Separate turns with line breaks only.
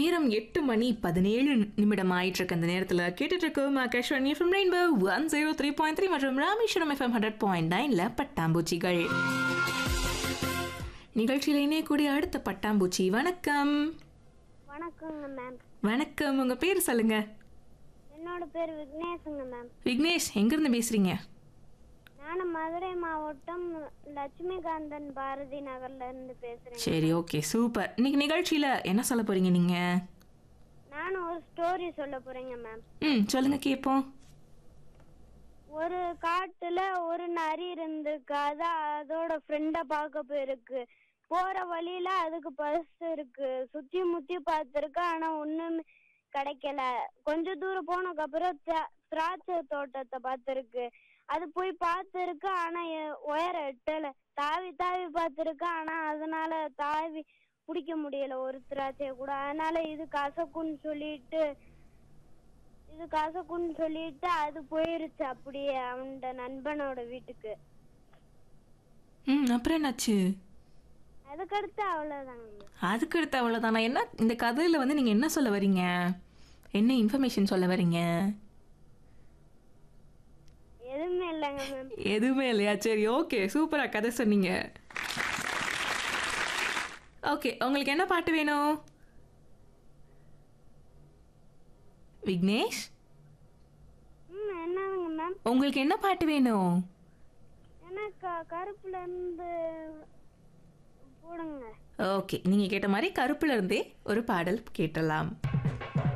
நேரம் எட்டு மணி பதினேழு நிமிடம் ஆயிட்டு இருக்கு அந்த நேரத்தில் கேட்டுட்டு இருக்கோம் Akashvani FM rainbow one zero three point three மற்றும் ராமேஸ்வரம் எஃப்எம் ஹண்ட்ரட் பாயிண்ட் நைன்ல பட்டாம்பூச்சிகள் நிகழ்ச்சியில் இணையக்கூடிய அடுத்த பட்டாம்பூச்சி வணக்கம்
வணக்கங்க மேம்
வணக்கம் உங்க பேர் சொல்லுங்க
என்னோட பேர் விக்னேஷுங்க மேம்
விக்னேஷ் எங்கிருந்து பேசுறீங்க
நான் மதுரை மாவட்டம் லட்சுமிகாந்தன் பாரதி நகர்ல இருந்து பேசுறேன்
சரி ஓகே சூப்பர் இன்னைக்கு நிகழ்ச்சியில என்ன சொல்ல போறீங்க நீங்க
நான் ஒரு ஸ்டோரி சொல்ல போறேங்க மேம்
ம் சொல்லுங்க கேட்போம்
ஒரு காட்டுல ஒரு நரி இருந்திருக்கு அது அதோட ஃப்ரெண்ட பார்க்க போயிருக்கு போற வழியில அதுக்கு பஸ் இருக்கு சுத்தி முத்தி பார்த்திருக்கு ஆனா ஒண்ணுமே கிடைக்கல கொஞ்ச தூரம் போனதுக்கு அப்புறம் திரா- திராட்சை தோட்டத்தை பார்த்திருக்கு அது போய் பார்த்திருக்கு ஆனா எ- உயரம் எட்டல தாவி தாவி பார்த்திருக்கு ஆனா அதனால தாவி பிடிக்க முடியல ஒரு திராட்சைய கூட அதனால இது கசக்குன்னு சொல்லிட்டு இது கசக்குன்னு சொல்லிட்டு அது போயிருச்சு அப்படியே அவனோட நண்பனோட வீட்டுக்கு
ம் அப்புறம் என்னாச்சு
அதுக்கடுத்து அவ்வளவுதாங்க
அதுக்கு அடுத்து அவ்வளோதானா என்ன இந்த கதையில் வந்து நீங்கள் என்ன சொல்ல வரீங்க என்ன இன்ஃபர்மேஷன் சொல்ல வரீங்க
எதுவுமே இல்லைங்க மேம்
எதுவுமே இல்லையா சரி ஓகே சூப்பராக கதை சொன்னீங்க ஓகே உங்களுக்கு என்ன பாட்டு வேணும் விக்னேஷ்
ம் என்னங்க மேம்
உங்களுக்கு என்ன பாட்டு வேணும்
எனக்கு கருப்புல இருந்து போடுங்க
ஓகே நீங்கள் கேட்ட மாதிரி கருப்புல இருந்தே ஒரு பாடல் கேட்டலாம்